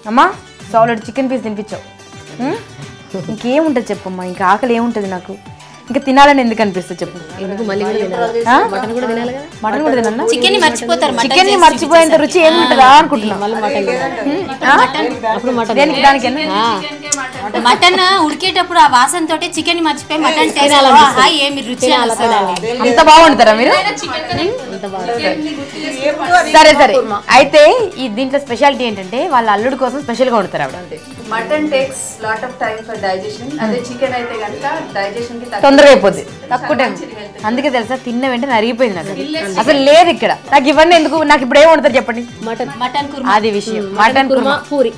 అమ్మా solid chicken piece తినిపించావు ఉమ్? ఇంకేముంటుంది చెప్పమ్మా ఇంకా ఆకలి ఏముంటుంది నాకు ఇంకా తినాలని ఎందుకు అనిపిస్తుంది చెప్పు ఎందుకు మళ్ళీ కూడా తినాలి ఆ? మటన్ కూడా తినాలి కదా మటన్ కూడా తినన్నా చికెన్ ని మర్చిపోతారు మటన్ చికెన్ ని చేసి మర్చిపోయేంత రుచి ఏమి ఉంటుందా అనుకుంటున్నా మళ్ళీ మటన్ తినాలి. ఆ? అప్పుడు మటన్ దేనికి దానికి ఆ, మటన్ ఉడికేటప్పుడు ఆ వాసన తోటి చికెన్ ని మర్చిపోయి మటన్ టేస్ట్ ఆహా, ఏమి రుచి అనిపిస్తుంది. అంత బాగుంటారా మీరు అంత బాగా సరే సరే అయితే ఈ దీంట్లో స్పెషాలిటీ ఏంటంటే వాళ్ళ అల్లుడు కోసం స్పెషల్ గా వండుతారు ఆవిడ mutton takes lot of time for digestion అదే చికెన్ అయితే కనుక డైజెషన్ కి తక్కువ తొందరగా అయిపోద్ది తక్కువ టైం అందుకే తెలుసా తిన్న వెంటనే అరిగిపోయింది నాకు అసలు లేదు ఇక్కడ నాకు ఇవన్నీ ఎందుకు నాకు ఇప్పుడు ఏం వండుతారు చెప్పండి మటన్ మటన్ కుర్మా అది విషయం మటన్ కుర్మా కుర్మా పూరి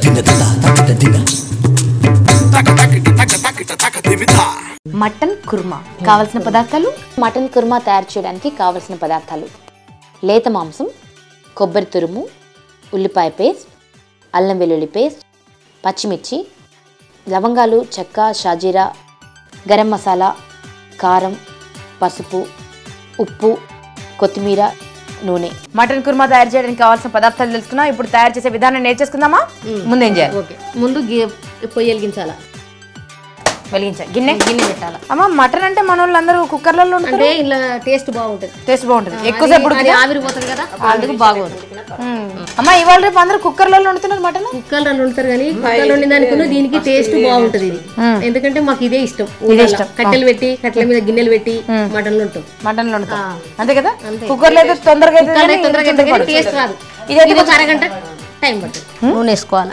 మటన్ కుర్మా కావాల్సిన పదార్థాలు మటన్ కుర్మా తయారు చేయడానికి కావలసిన పదార్థాలు లేత మాంసం కొబ్బరి తురుము ఉల్లిపాయ పేస్ట్ అల్లం వెల్లుల్లి పేస్ట్ పచ్చిమిర్చి లవంగాలు చెక్క షాజీరా గరం మసాలా కారం పసుపు ఉప్పు కొత్తిమీర నూనె మటన్ కుర్మా తయారు చేయడానికి కావాల్సిన పదార్థాలు తెలుసుకున్నాం ఇప్పుడు తయారు చేసే విధానం నేర్చేసుకుందామా ముందేం చేయాలి ఓకే ముందు గి- పొయ్యి వెలిగించాలా వెలిగించాలి గిన్నె గిన్నె పెట్టాలా అమ్మ మటన్ అంటే మన వాళ్ళందరూ కుక్కర్లలో అంటే ఇలా టేస్ట్ బాగుంటుంది టేస్ట్ బాగుంటుంది ఎక్కువసేపు అది ఉడికితే ఆవిరిపోతుంది కదా అందుకు బాగుంటుంది అమ్మ ఇవాళ రేపు అందరూ కుక్కర్లలో వండుతున్నారు మటన్ కుక్కలు రెండు వండుతారు కానీ కుక్కలు వండిన దానికి దీనికి టేస్ట్ బాగుంటుంది ఇది ఎందుకంటే మాకు ఇదే ఇష్టం ఇష్టం. కట్టెలు పెట్టి కట్టెల మీద గిన్నెలు పెట్టి మటన్లు ఉంటాం మటన్ వండుతాం అంతే కదా కుక్కర్లో అయితే తొందరగా అయితే కుక్కర్లో కానీ తొందరగా చింతపండు. అయితే టేస్ట్ రాదు ఇదైతే ఇది ఒక అరగంట టైం పడుతుంది నూనె వేసుకోవాలి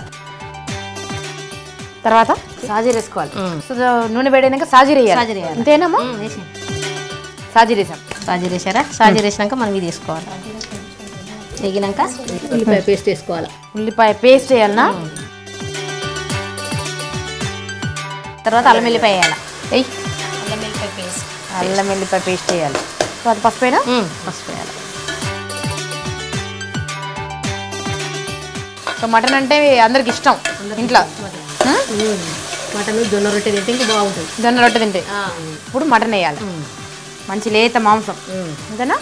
తర్వాత సాజీర వేసుకోవాలి సో నూనె వేడైనాక సాజీర వేయాలి సాజీర వేయాలి. అంతేనమ్మా సాజీర వేసాం సాజీర వేసారా సాజీర వేసినాక మనం ఇది వేసుకోవాలి వేగినాక ఉల్లిపాయ పేస్ట్ వేసుకోవాలి ఉల్లిపాయ పేస్ట్ వేయాలనా తర్వాత అల్లం వెల్లిపాయ వేయాలి ఎయ్ అల్లం వెల్లిపాయ పేస్ట్ అల్లం వెల్లిపాయ పేస్ట్ వేయాలి తర్వాత పసుపైనా పసుపు వేయాలి సో మటన్ అంటే అందరికి ఇష్టం ఇంట్లో మటన్ జొన్న రొట్టె తింటే ఇంకా బాగుంటుంది జొన్న రొట్టె తింటే ఇప్పుడు మటన్ వేయాలి మంచి లేత మాంసం అంతేనా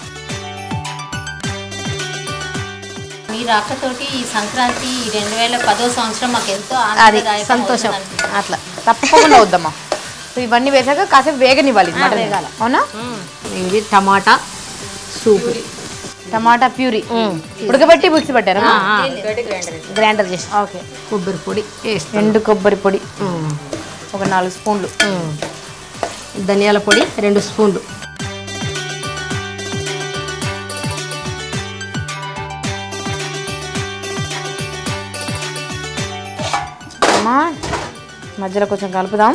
మీ రాకతోటి ఈ సంక్రాంతి ఈ రెండు వేల పదో సంవత్సరం మాకు ఎంతో అది ఆనందదాయకం సంతోషం అవుతుంది అట్లా తప్పకుండా వద్దమ్మా సో ఇవన్నీ వేసాక కాసేపు వేగనివ్వాలి ఇది మటన్ వేగాల. అవునా ఇది టమాటా సూప్ టమాటా ప్యూరీ ఉడకబెట్టి మిక్సీ పెట్టారా గ్రైండర్ చేసి ఓకే కొబ్బరి పొడి వేస్తాం ఎండు కొబ్బరి పొడి ఒక నాలుగు స్పూన్లు ధనియాల పొడి రెండు స్పూన్లు అమ్మా మధ్యలో కొంచెం కలుపుదాం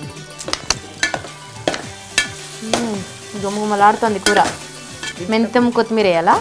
మ్మ్. గుమగుమలాడుతోంది కూర మెంతం కొత్తిమీర వేయాలా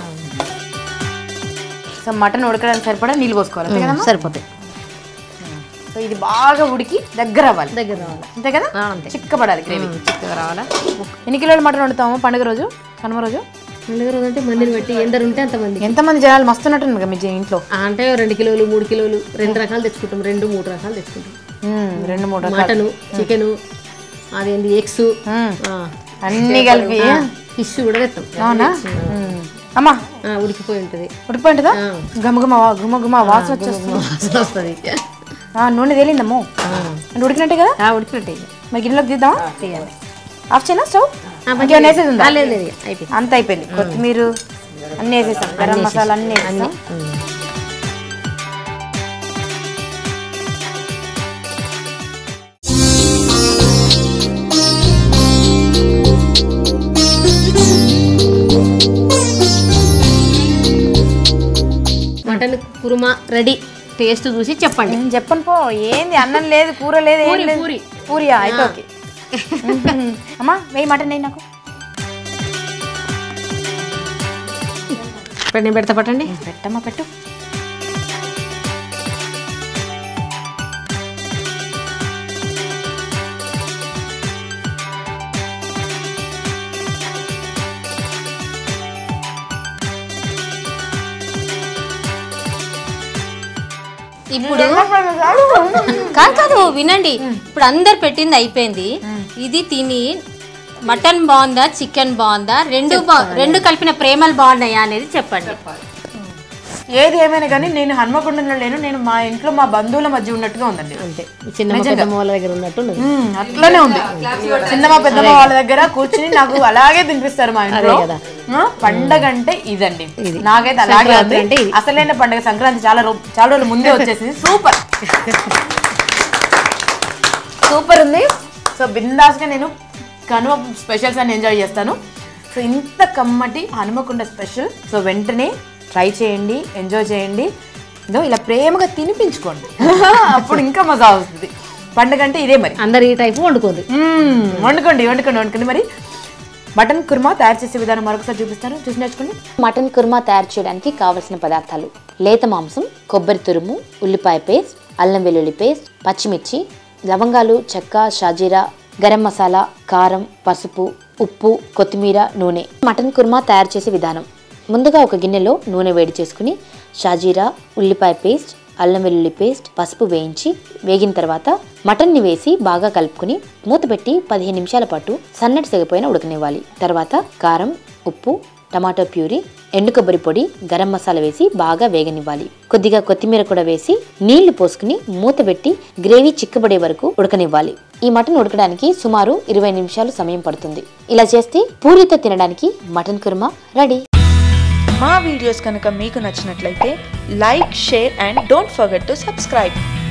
సో మటన్ ఉడకడానికి సరిపడా నీళ్ళు పోసుకోవాలి అంతే కదమ్మా సరిపోతాయి సో ఇది బాగా ఉడికి దగ్గర అవ్వాలి దగ్గర రావాలి అంతే కదా ఆ, అంతే. చిక్కబడాలి గ్రేవీ చిక్కగా రావాలా ఎన్ని కిలోల మటన్ వండుతాము పండుగ రోజు కనుమ రోజు పండుగ రోజు అంటే మందిని బట్టి ఎందరు ఉంటే అంతమంది ఎంతమంది జనాలు మస్తున్నట్టుంది కదా మీ జీ- ఇంట్లో అంటే రెండు కిలోలు మూడు కిలోలు రెండు రకాలు తెచ్చుకుంటాం రెండు మూడు రకాలు తెచ్చుకుంటాం మ్మ్. రెండు మూడు రకాలు. మటను చికెను అదేంది ఎగ్స్ మ్మ్. అన్నీ కలిపి ఫిష్ కూడా తెస్తాం అవునా మ్మ్. అమ్మా ఆ, ఉడికిపోయి ఉంటుంది ఉడిపోయింటుందా గుమగుమ వా- గుమగుమ వాసన వచ్చేస్తుంది వాసన వస్తుంది ఆ, నూనె తేలిందమ్మో అంటే ఉడికినట్టే కదా ఉడికినట్టే ఇక. మరి గిన్నెలోకి తీద్దామా తీయాలి ఆఫ్ చేయనా స్టవ్ ఆ, ఇంకేమైనా వేసేది ఉందా ఆ, లేదు లేదు ఇక. అయిపోయింది అంత అయిపోయింది కొత్తిమీర అన్నీ వేసేసాం గరం మసాలా అన్నీ వేసేసాం మటన్ కుర్మా రెడీ టేస్ట్ చూసి చెప్పండి నేను చెప్పను పో ఏంది అన్నం లేదు కూర లేదు ఏం పూరి, లేదు పూరి. పూరియా అయితే ఓకే అమ్మా వెయ్యి మటన్ నెయ్యి నాకు ఇప్పుడు నేను పెడతా పట్టండి పెట్టమ్మా పెట్టు ఇప్పుడు కాదు కాదు వినండి ఇప్పుడు అందరు పెట్టింది అయిపోయింది ఇది తిని మటన్ బాగుందా చికెన్ బాగుందా రెండు బా- రెండు కలిపిన ప్రేమలు బాగున్నాయా అనేది చెప్పండి ఏది ఏమైనా కానీ నేను హన్మకొండలో లేను నేను మా ఇంట్లో మా బంధువుల మధ్య ఉన్నట్టుగా ఉందండి అంతే చిన్న పెద్దమ్మ వాళ్ళ దగ్గర ఉన్నట్టు ఉన్నది మ్మ్, అట్లానే ఉంది చిన్నమ్మ పెద్దమ్మ వాళ్ళ దగ్గర కూర్చుని నాకు అలాగే తినిపిస్తారు మా ఇంట్లో కదా. ఆ, పండగ అంటే ఇదండి నాకైతే అలాగే సంక్రాంతి ఉంది అంటే ఇది. అసలైన పండగ సంక్రాంతి చాలా రో- చాలా రోజుల ముందే వచ్చేసింది సూపర్ సూపర్ ఉంది సో బిందాస్గా నేను కనుమ స్పెషల్స్ అని ఎంజాయ్ చేస్తాను సో ఇంత కమ్మటి హనుమకొండ స్పెషల్ సో వెంటనే ట్రై చేయండి ఎంజాయ్ చేయండి ఇదో ఇలా ప్రేమగా తినిపించుకోండి అప్పుడు ఇంకా మజా వస్తుంది పండగ అంటే ఇదే మరి అందరు ఈ టైపు వండుకోదు మ్మ్. వండుకోండి వండుకోండి వండుకోండి మరి మటన్ కుర్మా తయారు చేసే విధానం మరొకసారి చూపిస్తాను చూసి నేర్చుకోండి మటన్ కుర్మా తయారు చేయడానికి కావలసిన పదార్థాలు లేత మాంసం కొబ్బరి తురుము ఉల్లిపాయ పేస్ట్ అల్లం వెల్లుల్లి పేస్ట్ పచ్చిమిర్చి లవంగాలు చెక్క షాజీరా గరం మసాలా కారం పసుపు ఉప్పు కొత్తిమీర నూనె మటన్ కుర్మా తయారు చేసే విధానం ముందుగా ఒక గిన్నెలో నూనె వేడి చేసుకుని షాజీరా ఉల్లిపాయ పేస్ట్ అల్లం వెల్లుల్లి పేస్ట్ పసుపు వేయించి వేగిన తర్వాత మటన్ని వేసి బాగా కలుపుకుని మూత పెట్టి పదిహేను నిమిషాల పాటు సన్నటి సెగపోయిన ఉడకనివ్వాలి తర్వాత కారం ఉప్పు టమాటో ప్యూరీ ఎండు కొబ్బరి పొడి గరం మసాలా వేసి బాగా వేగనివ్వాలి కొద్దిగా కొత్తిమీర కూడా వేసి నీళ్లు పోసుకుని మూత పెట్టి గ్రేవీ చిక్కబడే వరకు ఉడకనివ్వాలి ఈ మటన్ ఉడకడానికి సుమారు ఇరవై నిమిషాలు సమయం పడుతుంది ఇలా చేస్తే పూరితో తినడానికి మటన్ కుర్మా రెడీ మా వీడియోస్ కనుక మీకు నచ్చినట్లయితే like share and don't forget to subscribe